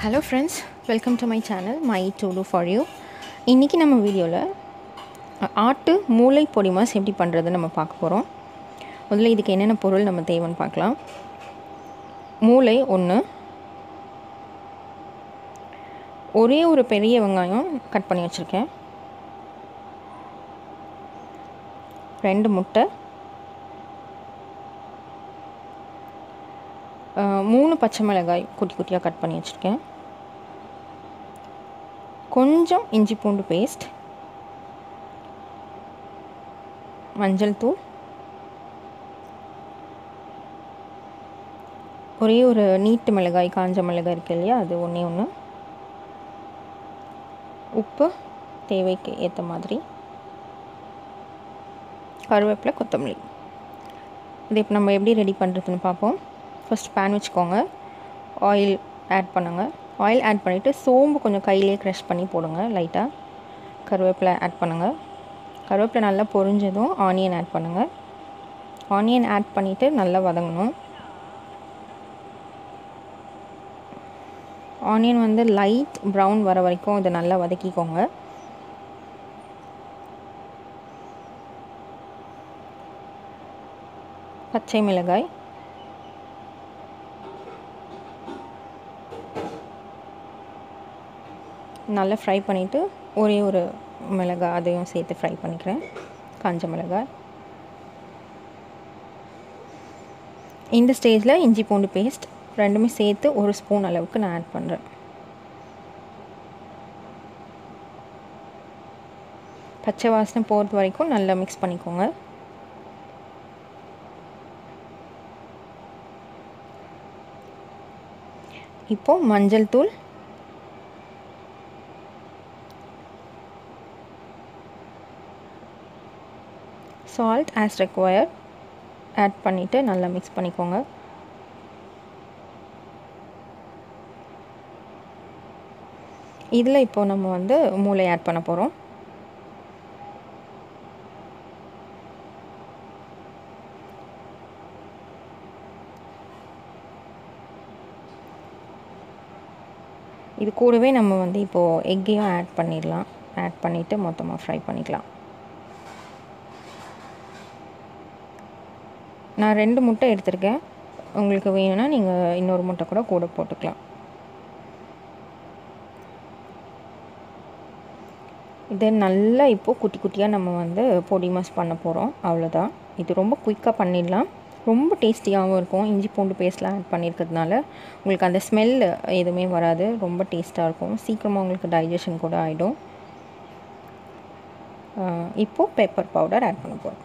hello friends welcome to my channel my to two for you இன்றைக்கி நம்ம வீடியோவில் ஆட்டு மூளை பொடிமாஸ் எப்படி பண்ணுறது நம்ம பார்க்க போகிறோம் முதல்ல இதுக்கு என்னென்ன பொருள் நம்ம தேவைன்னு பார்க்கலாம் மூளை ஒன்று ஒரே ஒரு பெரிய வெங்காயம் கட் பண்ணி வச்சுருக்கேன் ரெண்டு முட்டை மூணு பச்சை மிளகாய் குட்டி குட்டியாக கட் பண்ணி வச்சுருக்கேன் கொஞ்சம் இஞ்சி பூண்டு பேஸ்ட் மஞ்சள் தூள் ஒரே ஒரு நீட்டு மிளகாய் காஞ்ச மிளகாய் இருக்கு இல்லையா அது ஒன்றே ஒன்று உப்பு தேவைக்கு ஏற்ற மாதிரி கருவேப்பிலை கொத்தமல்லி இது இப்போ நம்ம எப்படி ரெடி பண்ணுறதுன்னு பார்ப்போம் ஃபஸ்ட் பேன் வச்சுக்கோங்க ஆயில் ஆட் பண்ணுங்கள் ஆயில் ஆட் பண்ணிவிட்டு சோம்பு கொஞ்சம் கையிலே க்ரஷ் பண்ணி போடுங்க லைட்டாக கருவேப்பிலை ஆட் பண்ணுங்கள் கருவேப்பிலை நல்லா பொரிஞ்சதும் ஆனியன் ஆட் பண்ணுங்கள் ஆனியன் ஆட் பண்ணிவிட்டு நல்லா வதங்கணும் ஆனியன் வந்து லைட் ப்ரௌன் வர வரைக்கும் இதை நல்லா வதக்கிக்கோங்க பச்சை மிளகாய் நல்லா ஃப்ரை பண்ணிவிட்டு ஒரே ஒரு மிளகாய் அதையும் சேர்த்து ஃப்ரை பண்ணிக்கிறேன் காஞ்ச மிளகாய் இந்த ஸ்டேஜில் இஞ்சி பூண்டு பேஸ்ட் ரெண்டுமே சேர்த்து ஒரு ஸ்பூன் அளவுக்கு நான் ஆட் பண்ணுறேன் பச்சை வாசனை போகிறது வரைக்கும் நல்லா மிக்ஸ் பண்ணிக்கோங்க இப்போது மஞ்சள் தூள் சால்ட் ஆஸ் ரெக்வயர்ட் ஆட் பண்ணிவிட்டு நல்லா மிக்ஸ் பண்ணிக்கோங்க இதில் இப்போது நம்ம வந்து மூளை ஆட் பண்ண போகிறோம் இது கூடவே நம்ம வந்து இப்போது எக்கையும் ஆட் பண்ணிடலாம் ஆட் பண்ணிவிட்டு மொத்தமாக ஃப்ரை பண்ணிக்கலாம் நான் ரெண்டு முட்டை எடுத்திருக்கேன் உங்களுக்கு வேணும்னா நீங்கள் இன்னொரு முட்டை கூட கூட போட்டுக்கலாம் இதை நல்லா இப்போது குட்டி குட்டியாக நம்ம வந்து பொடி மாஸ் பண்ண போகிறோம் அவ்வளோதான் இது ரொம்ப குயிக்காக பண்ணிடலாம் ரொம்ப டேஸ்டியாகவும் இருக்கும் இஞ்சி பூண்டு பேஸ்ட்லாம் ஆட் பண்ணியிருக்கிறதுனால உங்களுக்கு அந்த ஸ்மெல் எதுவுமே வராது ரொம்ப டேஸ்ட்டாக இருக்கும் சீக்கிரமாக உங்களுக்கு டைஜஷன் கூட ஆகிடும் இப்போது பெப்பர் பவுடர் ஆட் பண்ண போகிறோம்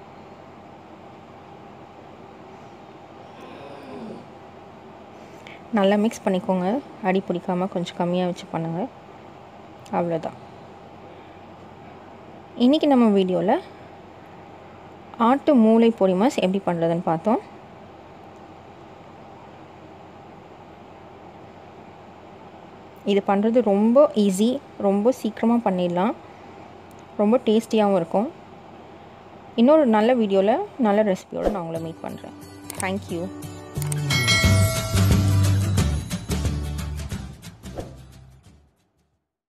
நல்லா மிக்ஸ் பண்ணிக்கோங்க அடி பிடிக்காமல் கொஞ்சம் கம்மியாக வச்சு பண்ணுங்கள் அவ்வளோதான் இன்றைக்கி நம்ம வீடியோவில் ஆட்டு மூளை பொடி மாஸ் எப்படி பண்ணுறதுன்னு பார்த்தோம் இது பண்ணுறது ரொம்ப ஈஸி ரொம்ப சீக்கிரமாக பண்ணிடலாம் ரொம்ப டேஸ்டியாகவும் இருக்கும் இன்னொரு நல்ல வீடியோவில் நல்ல ரெசிபியோடு நான் உங்களை மீட் பண்ணுறேன் தேங்க்யூ